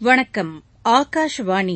வணக்கம் ஆகாஷவாணி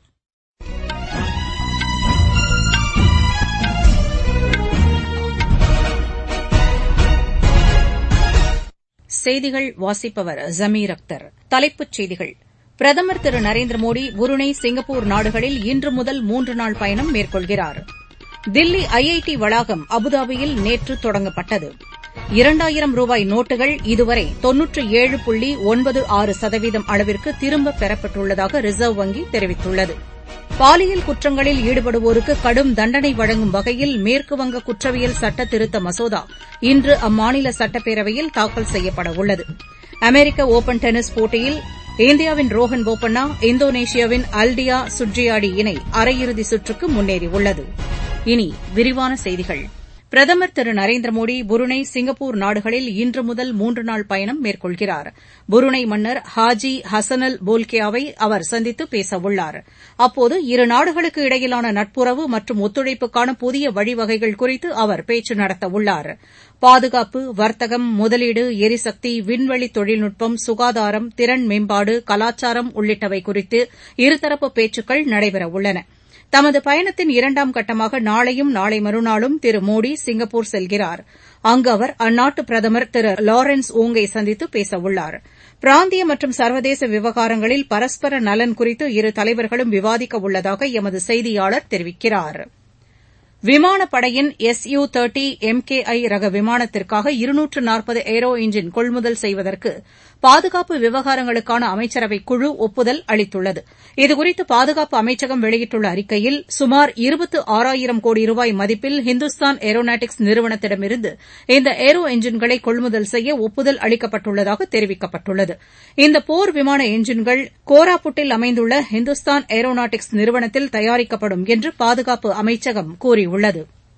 செய்திகள் வாசிப்பவர் ஜமீர் அக்தர் தலைப்புச் செய்திகள் பிரதமர் திரு நரேந்திர மோடி புருனே சிங்கப்பூர் நாடுகளில் இன்று முதல் மூன்று நாள் பயணம் மேற்கொள்கிறார் தில்லி ஐஐடி வளாகம் அபுதாபியில் நேற்று தொடங்கப்பட்டது இரண்டாயிரம் ரூபாய் நோட்டுகள் இதுவரை தொன்னூற்று ஏழு புள்ளி ஒன்பது ஆறு சதவீதம் அளவிற்கு திரும்பப் பெறப்பட்டுள்ளதாக ரிசர்வ் வங்கி தெரிவித்துள்ளது பாலியல் குற்றங்களில் ஈடுபடுவோருக்கு கடும் தண்டனை வழங்கும் வகையில் மேற்குவங்க குற்றவியல் சட்ட திருத்த மசோதா இன்று அம்மாநில சட்டப்பேரவையில் தாக்கல் செய்யப்பட உள்ளது அமெரிக்க ஒபன் டென்னிஸ் போட்டியில் இந்தியாவின் ரோஹன் போபண்ணா இந்தோனேஷியாவின் அல்டியா சுட்ரியாடி இணை அரையிறுதி சுற்றுக்கு முன்னேறியுள்ளது இனி விரிவான செய்திகள் பிரதமர் திரு நரேந்திர மோடி புருனே சிங்கப்பூர் நாடுகளில் இன்று முதல் மூன்று நாள் பயணம் மேற்கொள்கிறார் புருனே மன்னர் ஹாஜி ஹசனல் போல்கியாவை அவர் சந்தித்து பேசவுள்ளார் அப்போது இரு நாடுகளுக்கு இடையிலான நட்புறவு மற்றும் ஒத்துழைப்புக்கான புதிய வழிவகைகள் குறித்து அவர் பேச்சு நடத்தவுள்ளார் பாதுகாப்பு வர்த்தகம் முதலீடு எரிசக்தி விண்வெளி தொழில்நுட்பம் சுகாதாரம் திறன் மேம்பாடு கலாச்சாரம் உள்ளிட்டவை குறித்து இருதரப்பு பேச்சுக்கள் நடைபெறவுள்ளன தமது பயணத்தின் இரண்டாம் கட்டமாக நாளையும் நாளை மறுநாளும் திரு மோடி சிங்கப்பூர் செல்கிறார் அங்கு அவர் அந்நாட்டு பிரதமர் திரு லாரன்ஸ் ஓங்கை சந்தித்து பேசவுள்ளார் பிராந்திய மற்றும் சர்வதேச விவகாரங்களில் பரஸ்பர நலன் குறித்து இரு தலைவர்களும் விவாதிக்க உள்ளதாக எமது செய்தியாளர் தெரிவிக்கிறார் விமானப்படையின் S U thirty M K I ரக விமானத்திற்காக இருநூற்று நாற்பது ஏரோ இன்ஜின் கொள்முதல் செய்வதற்கு பாதுகாப்பு விவகாரங்களுக்கான அமைச்சரவைக் குழு ஒப்புதல் அளித்துள்ளது இதுகுறித்து பாதுகாப்பு அமைச்சகம் வெளியிட்டுள்ள அறிக்கையில் சுமார் இருபத்து ஆறாயிரம் கோடி ரூபாய் மதிப்பில் ஹிந்துஸ்தான் ஏரோநாட்டிக்ஸ் நிறுவனத்திடமிருந்து இந்த ஏரோ என்ஜின்களை கொள்முதல் செய்ய ஒப்புதல் அளிக்கப்பட்டுள்ளதாக தெரிவிக்கப்பட்டுள்ளது இந்த போர் விமான என்ஜின்கள் கோராப்புட்டில் அமைந்துள்ள ஹிந்துஸ்தான் ஏரோநாட்டிக்ஸ் நிறுவனத்தில் தயாரிக்கப்படும் என்று பாதுகாப்பு அமைச்சகம் கூறியுள்ளது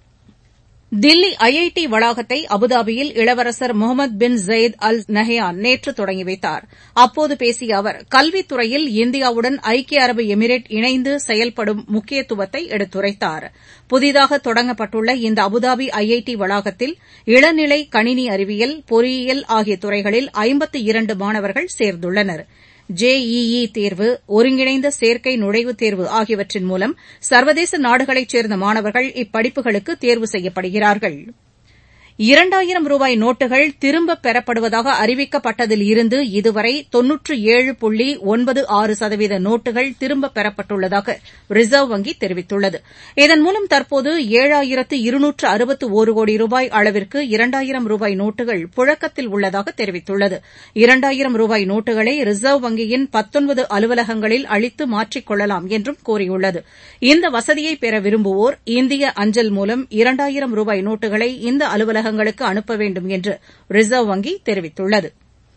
தில்லி ஐஐடி வளாகத்தை அபுதாபியில் இளவரசர் முகமது பின் ஜயீத் அல் நஹ்யான் நேற்று தொடங்கி வைத்தார் அப்போது பேசிய அவர் கல்வித்துறையில் இந்தியாவுடன் ஐக்கிய அரபு எமிரேட் இணைந்து செயல்படும் முக்கியத்துவத்தை எடுத்துரைத்தார் புதிதாக தொடங்கப்பட்டுள்ள இந்த அபுதாபி ஐஐடி வளாகத்தில் இளநிலை கணினி அறிவியல் பொறியியல் ஆகிய துறைகளில் ஐம்பத்து இரண்டு மாணவர்கள் சேர்ந்துள்ளனா் ஜேஇஇ தேர்வு ஒருங்கிணைந்த சேர்க்கை நுழைவுத் தேர்வு ஆகியவற்றின் மூலம் சர்வதேச நாடுகளைச் சேர்ந்த மாணவர்கள் இப்படிப்புகளுக்கு தேர்வு செய்யப்படுகிறார்கள் இரண்டாயிரம் ரூபாய் நோட்டுகள் திரும்பப் பெறப்படுவதாக அறிவிக்கப்பட்டதில் இருந்து இதுவரை தொன்னூற்று ஏழு புள்ளி ஒன்பது ஆறு சதவீத நோட்டுகள் திரும்பப் பெறப்பட்டுள்ளதாக ரிசர்வ் வங்கி தெரிவித்துள்ளது இதன் மூலம் தற்போது ஏழாயிரத்து இருநூற்று அறுபத்து ஒரு கோடி ரூபாய் அளவிற்கு இரண்டாயிரம் ரூபாய் நோட்டுகள் புழக்கத்தில் உள்ளதாக தெரிவித்துள்ளது இரண்டாயிரம் ரூபாய் நோட்டுகளை ரிசர்வ் வங்கியின் பத்தொன்பது அலுவலகங்களில் அளித்து மாற்றிக் கொள்ளலாம் என்றும் கூறியுள்ளது இந்த வசதியை பெற விரும்புவோர் இந்திய அஞ்சல் மூலம் இரண்டாயிரம் ரூபாய் நோட்டுகளை இந்த அலுவலக அலுவலகங்களுக்கு அனுப்ப வேண்டும் என்று ரிசர்வ் வங்கி தெரிவித்துள்ளது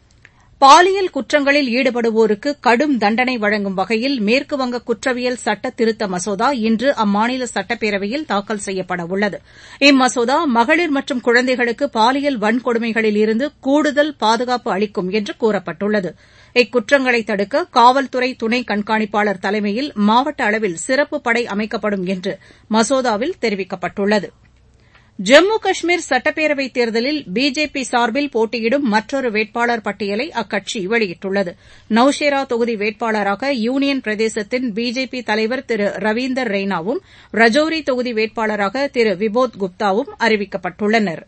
பாலியல் குற்றங்களில் ஈடுபடுவோருக்கு கடும் தண்டனை வழங்கும் வகையில் மேற்குவங்க குற்றவியல் சட்ட திருத்த மசோதா இன்று அம்மாநில சட்டப்பேரவையில் தாக்கல் செய்யப்பட உள்ளது இம்மசோதா மகளிர் மற்றும் குழந்தைகளுக்கு பாலியல் வன்கொடுமைகளில் இருந்து கூடுதல் பாதுகாப்பு அளிக்கும் என்று கூறப்பட்டுள்ளது இக்குற்றங்களை தடுக்க காவல்துறை துணை கண்காணிப்பாளர் தலைமையில் மாவட்ட அளவில் சிறப்பு படை அமைக்கப்படும் என்று மசோதாவில் தெரிவிக்கப்பட்டுள்ளது ஜம்மு காஷ்மீர் சட்டப்பேரவைத் தேர்தலில் பிஜேபி சார்பில் போட்டியிடும் மற்றொரு வேட்பாளர் பட்டியலை அக்கட்சி வெளியிட்டுள்ளது நௌஷேரா தொகுதி வேட்பாளராக யூனியன் பிரதேசத்தின் பிஜேபி தலைவர் திரு ரவீந்தர் ரெய்னாவும் ரஜோரி தொகுதி வேட்பாளராக திரு விபோத் குப்தாவும் அறிவிக்கப்பட்டுள்ளனா்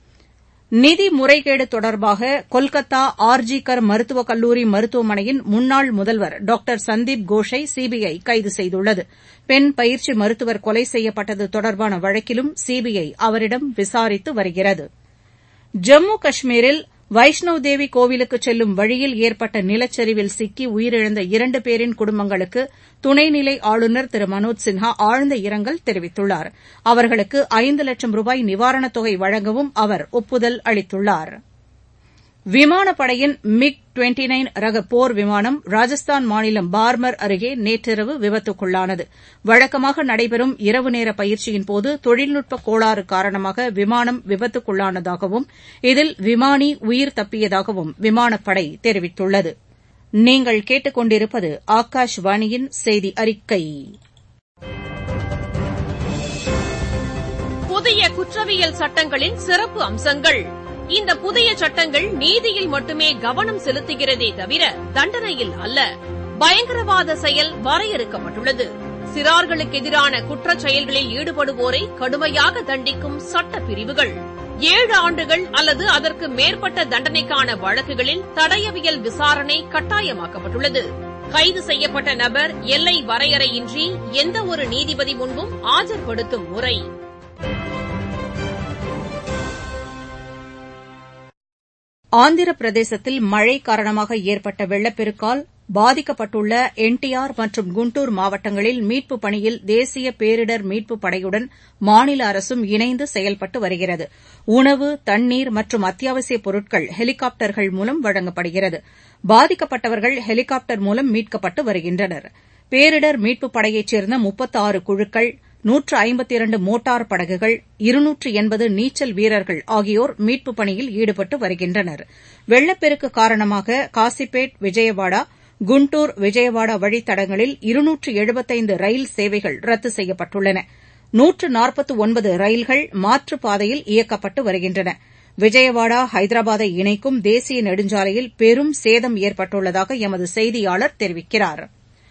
நிதி முறைகேடு தொடர்பாக கொல்கத்தா ஆர்ஜிகர் மருத்துவக் கல்லூரி மருத்துவமனையின் முன்னாள் முதல்வர் டாக்டர் சந்தீப் கோஷை சிபிஐ கைது செய்துள்ளது பெண் பயிற்சி மருத்துவர் கொலை செய்யப்பட்டது தொடர்பான வழக்கிலும் சிபிஐ அவரிடம் விசாரித்து வருகிறது ஜம்மு காஷ்மீரில் வைஷ்ணவ் தேவி கோவிலுக்கு செல்லும் வழியில் ஏற்பட்ட நிலச்சரிவில் சிக்கி உயிரிழந்த இரண்டு பேரின் குடும்பங்களுக்கு துணைநிலை ஆளுநர் திரு மனோஜ் சின்ஹா ஆழ்ந்த இரங்கல் தெரிவித்துள்ளார் அவர்களுக்கு ஐந்து லட்சம் ரூபாய் நிவாரணத் தொகை வழங்கவும் அவர் ஒப்புதல் அளித்துள்ளார் விமானப்படையின் மிக் டுவெண்டி நைன் ரக போர் விமானம் ராஜஸ்தான் மாநிலம் பார்மர் அருகே நேற்றிரவு விபத்துக்குள்ளானது வழக்கமாக நடைபெறும் இரவு நேர பயிற்சியின்போது தொழில்நுட்ப கோளாறு காரணமாக விமானம் விபத்துக்குள்ளானதாகவும் இதில் விமானி உயிர் தப்பியதாகவும் விமானப்படை தெரிவித்துள்ளது நீங்கள் கேட்டுக்கொண்டிருப்பது ஆகாஷ்வாணியின் செய்தி அறிக்கை புதிய குற்றவியல் சட்டங்களின் சிறப்பு அம்சங்கள் இந்த புதிய சட்டங்கள் நீதியில் மட்டுமே கவனம் செலுத்துகிறதே தவிர தண்டனையில் அல்ல பயங்கரவாத செயல் வரையறுக்கப்பட்டுள்ளது சிறார்களுக்கு எதிரான குற்றச் செயல்களில் ஈடுபடுவோரை கடுமையாக தண்டிக்கும் சட்ட பிரிவுகள் ஏழு ஆண்டுகள் அல்லது அதற்கு மேற்பட்ட தண்டனைக்கான வழக்குகளில் தடயவியல் விசாரணை கட்டாயமாக்கப்பட்டுள்ளது கைது செய்யப்பட்ட நபர் எல்லை வரையறையின்றி எந்த ஒரு நீதிபதி முன்பும் ஆஜர்படுத்தும் முறை ஆந்திர பிரதேசத்தில் மழை காரணமாக ஏற்பட்ட வெள்ளப்பெருக்கால் பாதிக்கப்பட்டுள்ள என்டிஆர் மற்றும் குண்டூர் மாவட்டங்களில் மீட்புப் பணியில் தேசிய பேரிடர் மீட்புப் படையுடன் மாநில அரசும் இணைந்து செயல்பட்டு வருகிறது உணவு தண்ணீர் மற்றும் அத்தியாவசியப் பொருட்கள் ஹெலிகாப்டர்கள் மூலம் வழங்கப்படுகிறது பாதிக்கப்பட்டவர்கள் ஹெலிகாப்டர் மூலம் மீட்கப்பட்டு வருகின்றனர் பேரிடர் மீட்புப் படையைச் சேர்ந்த முப்பத்தாறு குழுக்கள் நூற்று ஐம்பத்திரண்டு மோட்டார் படகுகள் இருநூற்று எண்பது நீச்சல் வீரர்கள் ஆகியோர் மீட்புப் பணியில் ஈடுபட்டு வருகின்றனர் வெள்ளப்பெருக்கு காரணமாக காசிப்பேட் விஜயவாடா குண்டூர் விஜயவாடா வழித்தடங்களில் இருநூற்று எழுபத்தைந்து ரயில் சேவைகள் ரத்து செய்யப்பட்டுள்ளன நூற்று நாற்பத்து ஒன்பது ரயில்கள் மாற்றுப் பாதையில் இயக்கப்பட்டு வருகின்றன விஜயவாடா ஹைதராபாத்தை இணைக்கும் தேசிய நெடுஞ்சாலையில் பெரும் சேதம் ஏற்பட்டுள்ளதாக எமது செய்தியாளர் தெரிவிக்கிறார்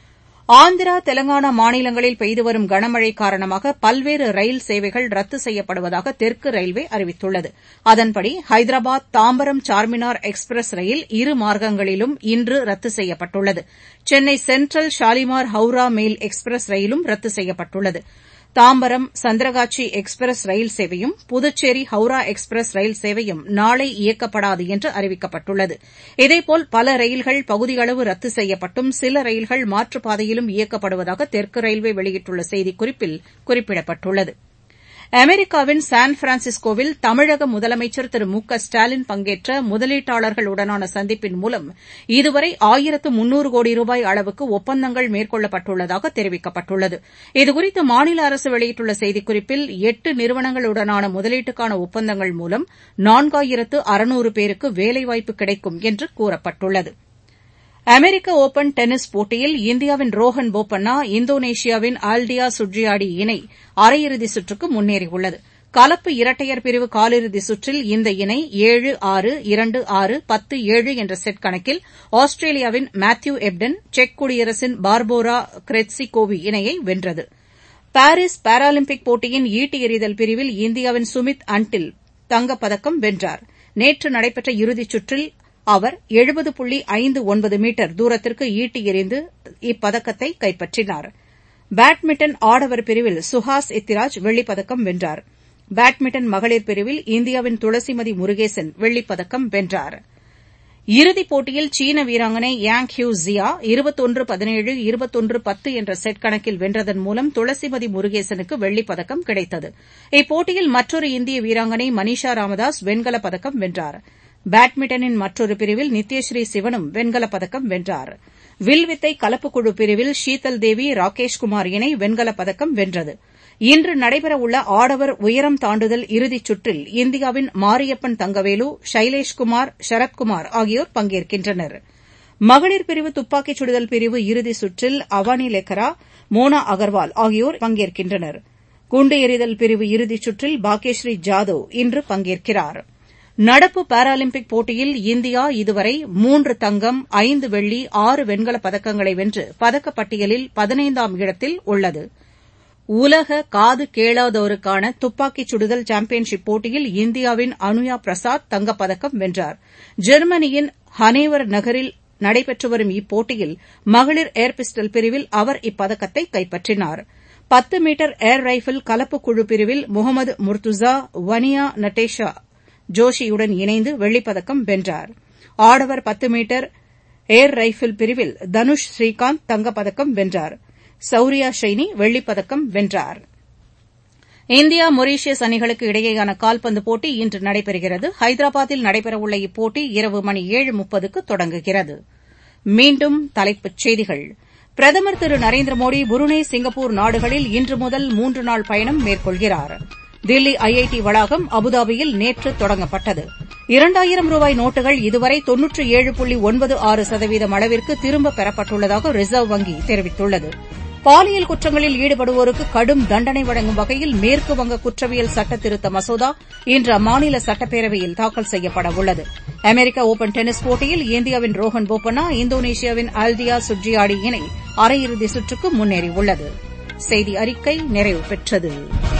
ஆந்திரா தெலங்கானா மாநிலங்களில் பெய்து வரும் கனமழை காரணமாக பல்வேறு ரயில் சேவைகள் ரத்து செய்யப்படுவதாக தெற்கு ரயில்வே அறிவித்துள்ளது அதன்படி ஹைதராபாத் தாம்பரம் சார்மினார் எக்ஸ்பிரஸ் ரயில் இரு மார்க்கங்களிலும் இன்று ரத்து செய்யப்பட்டுள்ளது Chennai central Shalimar Howrah mail express ரயிலும் ரத்து செய்யப்பட்டுள்ளது தாம்பரம் சந்திரகாச்சி எக்ஸ்பிரஸ் ரயில் சேவையும் புதுச்சேரி ஹவுரா எக்ஸ்பிரஸ் ரயில் சேவையும் நாளை இயக்கப்படாது என்று அறிவிக்கப்பட்டுள்ளது இதேபோல் பல ரயில்கள் பகுதியளவு ரத்து செய்யப்பட்டும் சில ரயில்கள் மாற்றுப்பாதையிலும் இயக்கப்படுவதாக தெற்கு ரயில்வே வெளியிட்டுள்ள செய்திக்குறிப்பில் குறிப்பிடப்பட்டுள்ளது அமெரிக்காவின் சான் பிரான்சிஸ்கோவில் தமிழக முதலமைச்சர் திரு மு க ஸ்டாலின் பங்கேற்ற முதலீட்டாளர்களுடனான சந்திப்பின் மூலம் இதுவரை ஆயிரத்து முன்னூறு கோடி ரூபாய் அளவுக்கு ஒப்பந்தங்கள் மேற்கொள்ளப்பட்டுள்ளதாக தெரிவிக்கப்பட்டுள்ளது இதுகுறித்து மாநில அரசு வெளியிட்டுள்ள செய்திக்குறிப்பில் எட்டு நிறுவனங்களுடனான முதலீட்டுக்கான ஒப்பந்தங்கள் மூலம் நான்காயிரத்து அறுநூறு பேருக்கு வேலைவாய்ப்பு கிடைக்கும் என்று கூறப்பட்டுள்ளது அமெரிக்க ஒபன் டென்னிஸ் போட்டியில் இந்தியாவின் ரோஹன் போபண்ணா இந்தோனேஷியாவின் ஆல்டியா சுட்ரியாடி இணை அரையிறுதிச் சுற்றுக்கு முன்னேறியுள்ளது கலப்பு இரட்டையர் பிரிவு காலிறுதி சுற்றில் இந்த இணை ஏழு ஆறு இரண்டு ஆறு பத்து ஏழு என்ற செட் கணக்கில் ஆஸ்திரேலியாவின் மேத்யூ எப்டன் செக் குடியரசின் பார்போரா கிரெட்சிகோவி இணையை வென்றது பாரீஸ் பாராலிம்பிக் போட்டியின் ஈட்டி எறிதல் பிரிவில் இந்தியாவின் சுமித் அன்டில் தங்கப்பதக்கம் வென்றார் நேற்று நடைபெற்ற இறுதிச் சுற்றில் அவர் எழுபது புள்ளி ஐந்து ஒன்பது மீட்டர் தூரத்திற்கு ஈட்டி எறிந்து இப்பதக்கத்தை கைப்பற்றினார் பேட்மிண்டன் ஆடவர் பிரிவில் சுஹாஸ் இத்திராஜ் வெள்ளிப்பதக்கம் வென்றார் பேட்மிண்டன் மகளிர் பிரிவில் இந்தியாவின் துளசிமதி முருகேசன் வெள்ளிப்பதக்கம் வென்றார் இறுதிப் போட்டியில் சீன வீராங்கனை யாங் ஹியூ ஜியா இருபத்தொன்று பதினேழு இருபத்தொன்று பத்து என்ற செட் கணக்கில் வென்றதன் மூலம் துளசிமதி முருகேசனுக்கு வெள்ளிப்பதக்கம் கிடைத்தது இப்போட்டியில் மற்றொரு இந்திய வீராங்கனை மனிஷா ராமதாஸ் வெண்கலப் பதக்கம் வென்றார் பேட்மிண்டனின் மற்றொரு பிரிவில் நித்யஸ்ரீ சிவனும் வெண்கலப் பதக்கம் வென்றார் வில்வித்தை கலப்புக்குழு பிரிவில் ஷீதல் தேவி ராகேஷ்குமார் இணை வெண்கலப் பதக்கம் வென்றது இன்று நடைபெறவுள்ள ஆடவர் உயரம் தாண்டுதல் இறுதிச் சுற்றில் இந்தியாவின் மாரியப்பன் தங்கவேலு சைலேஷ்குமார் சரத்குமார் ஆகியோர் பங்கேற்கின்றனர் மகளிர் பிரிவு துப்பாக்கிச் சுடுதல் பிரிவு இறுதிச் சுற்றில் அவானி லெக்கரா மோனா அகர்வால் ஆகியோர் பங்கேற்கின்றனர் குண்டு எறிதல் பிரிவு இறுதிச் சுற்றில் பாக்யஸ்ரீ ஜாதவ் இன்று பங்கேற்கிறாா் நடப்பு பாராலிம்பிக் போட்டியில் இந்தியா இதுவரை மூன்று தங்கம் ஐந்து வெள்ளி ஆறு வெண்கலப் பதக்கங்களை வென்று பதக்கப்பட்டியலில் பதினைந்தாம் இடத்தில் உள்ளது உலக காது கேளாதோருக்கான துப்பாக்கிச் சுடுதல் சாம்பியன்ஷிப் போட்டியில் இந்தியாவின் அனுயா பிரசாத் தங்கப்பதக்கம் வென்றார் ஜெர்மனியின் ஹனேவர் நகரில் நடைபெற்று வரும் இப்போட்டியில் மகளிர் ஏர் பிஸ்டல் பிரிவில் அவர் இப்பதக்கத்தை கைப்பற்றினார் பத்து மீட்டர் ஏர் ரைபிள் கலப்பு குழு பிரிவில் முகமது முர்துசா வனியா நட்டேஷா ஜோஷியுடன் இணைந்து வெள்ளிப்பதக்கம் வென்றார் ஆடவர் பத்து மீட்டர் ஏர் ரைபிள் பிரிவில் தனுஷ் ஸ்ரீகாந்த் தங்கப்பதக்கம் வென்றார் சௌரியா ஷைனி வெள்ளிப்பதக்கம் வென்றார் இந்தியா மொரீஷியஸ் அணிகளுக்கு இடையேயான கால்பந்து போட்டி இன்று நடைபெறுகிறது ஹைதராபாத்தில் நடைபெறவுள்ள இப்போட்டி இரவு மணி ஏழு முப்பதுக்கு தொடங்குகிறது மீண்டும் தலைப்புச் செய்திகள் பிரதமர் திரு நரேந்திர மோடி புருனே சிங்கப்பூர் நாடுகளில் இன்று முதல் மூன்று நாள் பயணம் மேற்கொள்கிறாா் தில்லி ஐஐடி வளாகம் அபுதாபியில் நேற்று தொடங்கப்பட்டது இரண்டாயிரம் ரூபாய் நோட்டுகள் இதுவரை தொன்னூற்று ஏழு புள்ளி ஒன்பது ஆறு சதவீதம் அளவிற்கு திரும்பப் பெறப்பட்டுள்ளதாக ரிசர்வ் வங்கி தெரிவித்துள்ளது பாலியல் குற்றங்களில் ஈடுபடுவோருக்கு கடும் தண்டனை வழங்கும் வகையில் மேற்குவங்க குற்றவியல் சட்ட திருத்த மசோதா இன்று அம்மாநில சட்டப்பேரவையில் தாக்கல் செய்யப்பட உள்ளது அமெரிக்க ஒபன் டென்னிஸ் போட்டியில் இந்தியாவின் ரோஹன் போப்பண்ணா இந்தோனேஷியாவின் அல்தியா சுட்ரியாடி இணை அரையிறுதி சுற்றுக்கு முன்னேறியுள்ளது செய்தி அறிக்கை நிறைவு பெற்றது